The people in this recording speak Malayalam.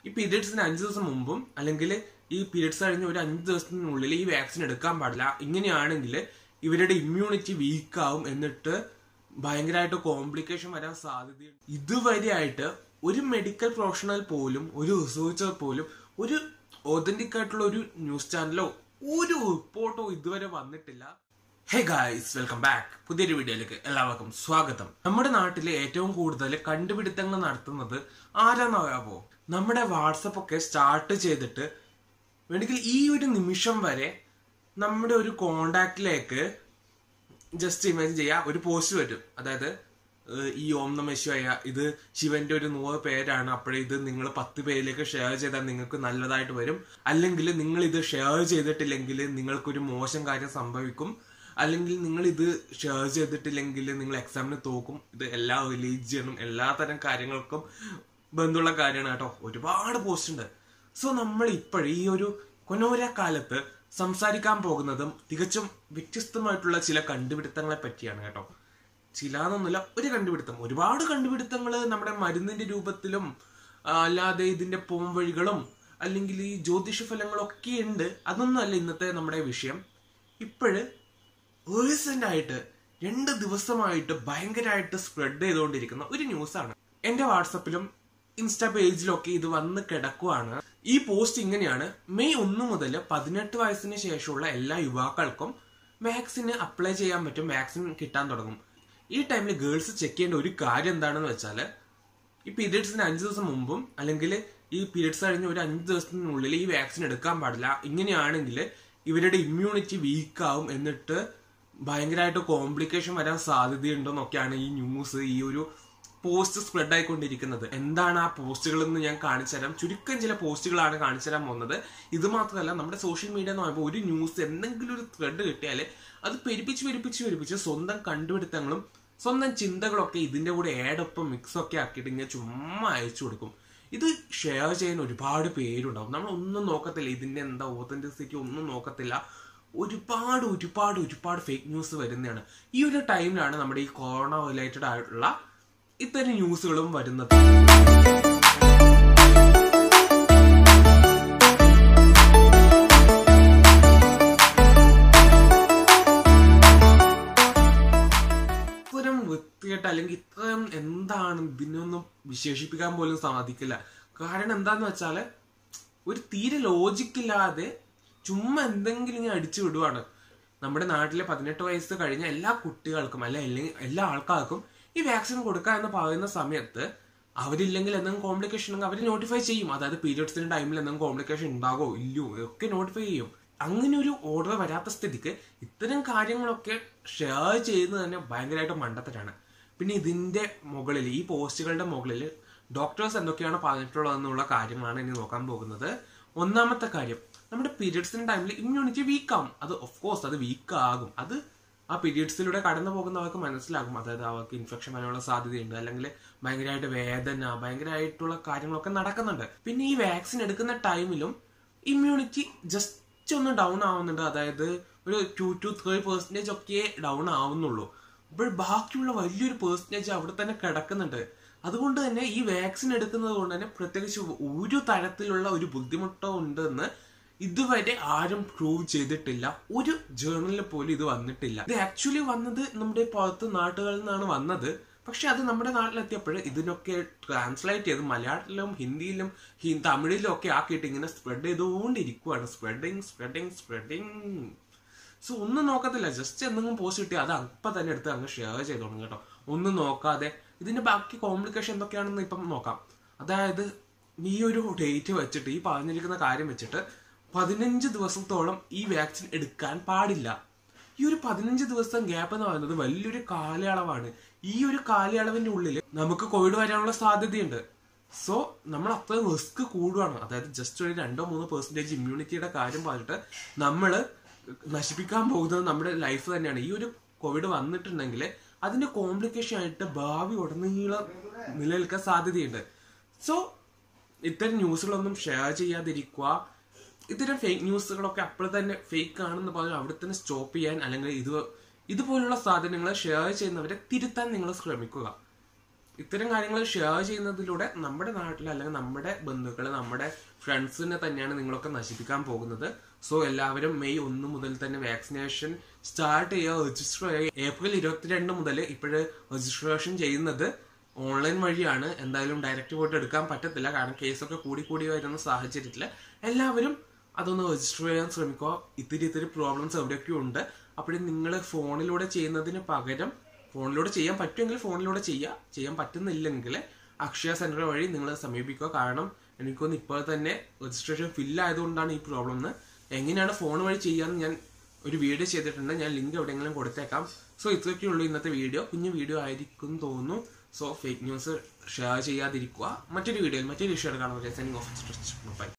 ഈ പീരിയഡ്സിന് അഞ്ച് ദിവസം മുമ്പും അല്ലെങ്കിൽ ഈ പീരിയഡ്സ് കഴിഞ്ഞ ഒരു അഞ്ച് ദിവസത്തിനുള്ളിൽ ഈ വാക്സിൻ എടുക്കാൻ പാടില്ല ഇങ്ങനെയാണെങ്കിൽ ഇവരുടെ ഇമ്മ്യൂണിറ്റി വീക്ക് ആവും എന്നിട്ട് ഭയങ്കരമായിട്ട് കോംപ്ലിക്കേഷൻ വരാൻ സാധ്യതയുണ്ട് ഇതുവരെയായിട്ട് ഒരു മെഡിക്കൽ പ്രൊഫഷണൽ പോലും ഒരു റിസർച്ചർ പോലും ഒരു ഒതന്റിക് ആയിട്ടുള്ള ഒരു ന്യൂസ് ചാനലോ ഒരു റിപ്പോർട്ടോ ഇതുവരെ വന്നിട്ടില്ല ഹേ ഗായ്സ് വെൽക്കം ബാക്ക് പുതിയൊരു വീഡിയോയിലേക്ക് എല്ലാവർക്കും സ്വാഗതം നമ്മുടെ നാട്ടിലെ ഏറ്റവും കൂടുതൽ കണ്ടുപിടുത്തങ്ങൾ നടത്തുന്നത് ആരാന്നറിയാവോ നമ്മുടെ വാട്സപ്പ് ഒക്കെ സ്റ്റാർട്ട് ചെയ്തിട്ട് വേണമെങ്കിൽ ഈ ഒരു നിമിഷം വരെ നമ്മുടെ ഒരു കോണ്ടാക്റ്റിലേക്ക് ജസ്റ്റ് ഇമാജിൻ ചെയ്യുക ഒരു പോസ്റ്റ് വരും അതായത് ഏഹ്, ഈ ഓം നമ ശിവായ ഇത് ശിവന്റെ ഒരു നൂറ് പേരാണ് അപ്പോഴേ ഇത് നിങ്ങൾ പത്ത് പേരിലേക്ക് ഷെയർ ചെയ്താൽ നിങ്ങൾക്ക് നല്ലതായിട്ട് വരും അല്ലെങ്കിൽ നിങ്ങൾ ഇത് ഷെയർ ചെയ്തിട്ടില്ലെങ്കിൽ നിങ്ങൾക്കൊരു മോശം കാര്യം സംഭവിക്കും അല്ലെങ്കിൽ നിങ്ങൾ ഇത് ഷെയർ ചെയ്തിട്ടില്ലെങ്കിൽ നിങ്ങൾ എക്സാമിന് തോക്കും ഇത് എല്ലാ റിലീജിയനും എല്ലാ തരം കാര്യങ്ങൾക്കും ബന്ധമുള്ള കാര്യമാണ് കേട്ടോ ഒരുപാട് പോസ്റ്റ് ഉണ്ട് സോ നമ്മൾ ഇപ്പോഴും ഈ ഒരു കൊനോര കാലത്ത് സംസാരിക്കാൻ പോകുന്നതും തികച്ചും വ്യത്യസ്തമായിട്ടുള്ള ചില കണ്ടുപിടുത്തങ്ങളെ പറ്റിയാണ് കേട്ടോ ചില എന്നൊന്നുമില്ല ഒരു കണ്ടുപിടുത്തം ഒരുപാട് കണ്ടുപിടുത്തങ്ങൾ നമ്മുടെ മരുന്നിന്റെ രൂപത്തിലും ആ, അല്ലാതെ ഇതിന്റെ പോംവഴികളും അല്ലെങ്കിൽ ഈ ജ്യോതിഷ ഫലങ്ങളൊക്കെ ഉണ്ട് അതൊന്നും അല്ല ഇന്നത്തെ നമ്മുടെ വിഷയം ഇപ്പോഴ് റീസെന്റ് ആയിട്ട് രണ്ട് ദിവസമായിട്ട് ഭയങ്കരമായിട്ട് സ്പ്രെഡ് ചെയ്തുകൊണ്ടിരിക്കുന്ന ഒരു ന്യൂസാണ് എന്റെ വാട്സപ്പിലും ഇൻസ്റ്റാ പേജിലൊക്കെ ഇത് വന്ന് കിടക്കുവാണ് ഈ പോസ്റ്റ് ഇങ്ങനെയാണ് മെയ് ഒന്ന് മുതൽ പതിനെട്ട് വയസ്സിന് ശേഷമുള്ള എല്ലാ യുവാക്കൾക്കും വാക്സിന് അപ്ലൈ ചെയ്യാൻ പറ്റും വാക്സിൻ കിട്ടാൻ തുടങ്ങും ഈ ടൈമിൽ ഗേൾസ് ചെക്ക് ചെയ്യേണ്ട ഒരു കാര്യം എന്താണെന്ന് വെച്ചാല് ഈ പീരിയഡ്സിന് അഞ്ച് ദിവസം മുമ്പും അല്ലെങ്കിൽ ഈ പീരിയഡ്സ് കഴിഞ്ഞ ഒരു അഞ്ച് ദിവസത്തിനുള്ളിൽ ഈ വാക്സിൻ എടുക്കാൻ പാടില്ല ഇങ്ങനെയാണെങ്കിൽ ഇവരുടെ ഇമ്മ്യൂണിറ്റി വീക്ക് ആവും എന്നിട്ട് ഭയങ്കരമായിട്ട് കോംപ്ലിക്കേഷൻ വരാൻ സാധ്യതയുണ്ടെന്നൊക്കെയാണ് ഈ ന്യൂസ് ഈ ഒരു പോസ്റ്റ് സ്പ്രെഡ് ആയിക്കൊണ്ടിരിക്കുന്നത് എന്താണ് ആ പോസ്റ്റുകൾ എന്ന് ഞാൻ കാണിച്ചു തരാം ചുരുക്കം ചില പോസ്റ്റുകളാണ് കാണിച്ചു തരാൻ പോകുന്നത് ഇത് മാത്രമല്ല നമ്മുടെ സോഷ്യൽ മീഡിയ എന്ന് പറയുമ്പോൾ ഒരു ന്യൂസ് എന്തെങ്കിലും ഒരു ത്രെഡ് കിട്ടിയാൽ അത് പെരുപ്പിച്ച് പെരുപ്പിച്ച് പെരുപ്പിച്ച് സ്വന്തം കണ്ടുപിടുത്തങ്ങളും സ്വന്തം ചിന്തകളൊക്കെ ഇതിന്റെ കൂടെ ഏടൊപ്പം മിക്സ് ഒക്കെ ആക്കിയിട്ട് ഇങ്ങനെ ചുമ്മാ അയച്ചു കൊടുക്കും ഇത് ഷെയർ ചെയ്യാൻ ഒരുപാട് പേരുണ്ടാവും നമ്മൾ ഒന്നും നോക്കത്തില്ല ഇതിന്റെ എന്താ ഓതന്റിസിറ്റി ഒന്നും നോക്കത്തില്ല ഒരുപാട് ഒരുപാട് ഒരുപാട് ഫേക്ക് ന്യൂസ് വരുന്നതാണ് ഈ ഒരു ടൈമിലാണ് നമ്മുടെ ഈ കൊറോണ റിലേറ്റഡ് ആയിട്ടുള്ള ഇത്തരം ന്യൂസുകളും വരുന്നത് ഇത്തരം വൃത്തികെട്ട അല്ലെങ്കിൽ ഇത്തരം എന്താണ് ഇതിനൊന്നും വിശേഷിപ്പിക്കാൻ പോലും സാധിക്കില്ല കാരണം എന്താന്ന് വെച്ചാല് ഒരു തീരെ ലോജിക്കില്ലാതെ ചുമ്മാ എന്തെങ്കിലും ഇങ്ങനെ അടിച്ചു വിടുവാണ് നമ്മുടെ നാട്ടിലെ പതിനെട്ട് വയസ്സ് കഴിഞ്ഞ എല്ലാ കുട്ടികൾക്കും അല്ല അല്ലെങ്കിൽ എല്ലാ ആൾക്കാർക്കും ഈ വാക്സിൻ കൊടുക്കുക എന്ന് പറയുന്ന സമയത്ത് അവരില്ലെങ്കിൽ എന്തെങ്കിലും കോംപ്ലിക്കേഷൻ ഉണ്ടെങ്കിൽ അവർ നോട്ടിഫൈ ചെയ്യും അതായത് പീരിയഡ്സിന്റെ ടൈമിൽ എന്തെങ്കിലും കോംപ്ലിക്കേഷൻ ഉണ്ടാകോ ഇല്ലയോ ഒക്കെ നോട്ടിഫൈ ചെയ്യും അങ്ങനെ ഒരു ഓർഡർ വരാത്ത സ്ഥിതിക്ക് ഇത്തരം കാര്യങ്ങളൊക്കെ ഷെയർ ചെയ്യുന്നത് തന്നെ ഭയങ്കരമായിട്ട് മണ്ടത്തരാണ് പിന്നെ ഇതിന്റെ മുകളിൽ ഈ പോസ്റ്റുകളുടെ മുകളിൽ ഡോക്ടേഴ്സ് എന്തൊക്കെയാണ് പറഞ്ഞിട്ടുള്ളതെന്നുള്ള കാര്യങ്ങളാണ് ഇനി നോക്കാൻ പോകുന്നത് ഒന്നാമത്തെ കാര്യം നമ്മുടെ പീരിയഡ്സിന്റെ ടൈമിൽ ഇമ്മ്യൂണിറ്റി വീക്ക് ആവും അത് ഓഫ് കോഴ്സ് അത് വീക്ക് ആകും അത് ആ പീരിയഡ്സിലൂടെ കടന്നു പോകുന്നവർക്ക് മനസ്സിലാകും അതായത് അവർക്ക് ഇൻഫെക്ഷൻ വരാനുള്ള സാധ്യതയുണ്ട് അല്ലെങ്കിൽ ഭയങ്കരമായിട്ട് വേദന ഭയങ്കരമായിട്ടുള്ള കാര്യങ്ങളൊക്കെ നടക്കുന്നുണ്ട് പിന്നെ ഈ വാക്സിൻ എടുക്കുന്ന ടൈമിലും ഇമ്മ്യൂണിറ്റി ജസ്റ്റ് ഒന്ന് ഡൗൺ ആവുന്നുണ്ട് അതായത് ഒരു ടു ടു ത്രീ പെർസെന്റേജ് ഒക്കെ ഡൗൺ ആവുന്നുള്ളൂ അപ്പോൾ ബാക്കിയുള്ള വലിയൊരു പെർസെന്റേജ് അവിടെ തന്നെ കിടക്കുന്നുണ്ട് അതുകൊണ്ട് തന്നെ ഈ വാക്സിൻ എടുക്കുന്നത് കൊണ്ട് തന്നെ പ്രത്യേകിച്ച് ഒരു തരത്തിലുള്ള ഒരു ബുദ്ധിമുട്ടോ ഉണ്ടെന്ന് ഇതുവരെ ആരും പ്രൂവ് ചെയ്തിട്ടില്ല ഒരു ജേർണലിൽ പോലും ഇത് വന്നിട്ടില്ല ഇത് ആക്ച്വലി വന്നത് നമ്മുടെ പുറത്ത് നാട്ടുകളിൽ നിന്നാണ് വന്നത് പക്ഷെ അത് നമ്മുടെ നാട്ടിലെത്തിയപ്പോൾ ഇതിനൊക്കെ ട്രാൻസ്ലേറ്റ് ചെയ്ത് മലയാളത്തിലും ഹിന്ദിയിലും ഹി- തമിഴിലും ഒക്കെ ആക്കിയിട്ട് ഇങ്ങനെ സ്പ്രെഡ് ചെയ്തുകൊണ്ടിരിക്കുവാണ് സ്പ്രെഡിങ് സ്പ്രെഡിങ് സ്പ്രെഡിങ് സോ ഒന്നും നോക്കത്തില്ല ജസ്റ്റ് എന്തെങ്കിലും പോസ്റ്റ് കിട്ടി അത് അപ്പൊ തന്നെ എടുത്ത് അങ്ങ് ഷെയർ ചെയ്തോളും കേട്ടോ ഒന്നും നോക്കാതെ ഇതിന്റെ ബാക്കി കോംപ്ലിക്കേഷൻ എന്തൊക്കെയാണെന്ന് ഇപ്പം നോക്കാം അതായത് ഈ ഒരു ഡേറ്റ് വെച്ചിട്ട് ഈ പറഞ്ഞിരിക്കുന്ന കാര്യം വെച്ചിട്ട് പതിനഞ്ച് ദിവസത്തോളം ഈ വാക്സിൻ എടുക്കാൻ പാടില്ല ഈ ഒരു പതിനഞ്ച് ദിവസം ഗ്യാപ്പ് എന്ന് പറയുന്നത് വലിയൊരു കാലയളവാണ് ഈ ഒരു കാലയളവിന്റെ ഉള്ളിൽ നമുക്ക് കോവിഡ് വരാനുള്ള സാധ്യതയുണ്ട് സോ നമ്മൾ അത്രയും റിസ്ക് കൂടുകയാണ് അതായത് ജസ്റ്റ് ഒരു രണ്ടോ മൂന്നോ പെർസെന്റേജ് ഇമ്മ്യൂണിറ്റിയുടെ കാര്യം പറഞ്ഞിട്ട് നമ്മൾ നശിപ്പിക്കാൻ പോകുന്നത് നമ്മുടെ ലൈഫ് തന്നെയാണ് ഈ ഒരു കോവിഡ് വന്നിട്ടുണ്ടെങ്കിൽ അതിന്റെ കോംപ്ലിക്കേഷൻ ആയിട്ട് ഭാവി ഉടനീളം നിലനിൽക്കാൻ സാധ്യതയുണ്ട് സോ ഇത്തരം ന്യൂസുകളൊന്നും ഷെയർ ചെയ്യാതിരിക്കുക ഇത്തരം ഫേക്ക് ന്യൂസുകളൊക്കെ അപ്പോൾ തന്നെ ഫേക്ക് ആണെന്ന് പറഞ്ഞ് അവിടെ തന്നെ സ്റ്റോപ്പ് ചെയ്യാൻ അല്ലെങ്കിൽ ഇത് ഇതുപോലുള്ള സാധനങ്ങൾ ഷെയർ ചെയ്യുന്നവരെ തിരുത്താൻ നിങ്ങൾ ശ്രമിക്കുക ഇത്തരം കാര്യങ്ങൾ ഷെയർ ചെയ്യുന്നതിലൂടെ നമ്മുടെ നാട്ടിൽ അല്ലെങ്കിൽ നമ്മുടെ ബന്ധുക്കൾ നമ്മുടെ ഫ്രണ്ട്സിനെ തന്നെയാണ് നിങ്ങളൊക്കെ നശിപ്പിക്കാൻ പോകുന്നത് സോ എല്ലാവരും മെയ് ഒന്ന് മുതൽ തന്നെ വാക്സിനേഷൻ സ്റ്റാർട്ട് ചെയ്യുക രജിസ്റ്റർ ചെയ്യുക ഏപ്രിൽ ഇരുപത്തിരണ്ട് മുതൽ ഇപ്പോഴ് രജിസ്ട്രേഷൻ ചെയ്യുന്നത് ഓൺലൈൻ വഴിയാണ് എന്തായാലും ഡയറക്റ്റ് പോയിട്ട് എടുക്കാൻ പറ്റത്തില്ല കാരണം കേസൊക്കെ കൂടി കൂടി വരുന്ന സാഹചര്യത്തിൽ എല്ലാവരും അതൊന്ന് രജിസ്റ്റർ ചെയ്യാൻ ശ്രമിക്കുക ഇത്തിരി ഇത്തിരി പ്രോബ്ലംസ് എവിടെയൊക്കെ ഉണ്ട് അപ്പോഴും നിങ്ങൾ ഫോണിലൂടെ ചെയ്യുന്നതിന് പകരം ഫോണിലൂടെ ചെയ്യാൻ പറ്റുമെങ്കിൽ ഫോണിലൂടെ ചെയ്യുക ചെയ്യാൻ പറ്റുന്നില്ലെങ്കിൽ അക്ഷയ സെന്റർ വഴി നിങ്ങൾ സമീപിക്കുക കാരണം എനിക്കൊന്ന് ഇപ്പോൾ തന്നെ രജിസ്ട്രേഷൻ ഫില്ല് ആയതുകൊണ്ടാണ് ഈ പ്രോബ്ലം എന്ന് എങ്ങനെയാണ് ഫോൺ വഴി ചെയ്യാന്ന് ഞാൻ ഒരു വീഡിയോ ചെയ്തിട്ടുണ്ട് ഞാൻ ലിങ്ക് എവിടെയെങ്കിലും കൊടുത്തേക്കാം സോ ഇത്രയൊക്കെ ഉള്ളൂ ഇന്നത്തെ വീഡിയോ കുഞ്ഞു വീഡിയോ ആയിരിക്കും എന്ന് തോന്നുന്നു സോ ഫേക്ക് ന്യൂസ് ഷെയർ ചെയ്യാതിരിക്കുക മറ്റൊരു വീഡിയോയിൽ മറ്റൊരു വിഷയം കാണുന്നത് സെൻഡിങ് ഓഫ് ബൈ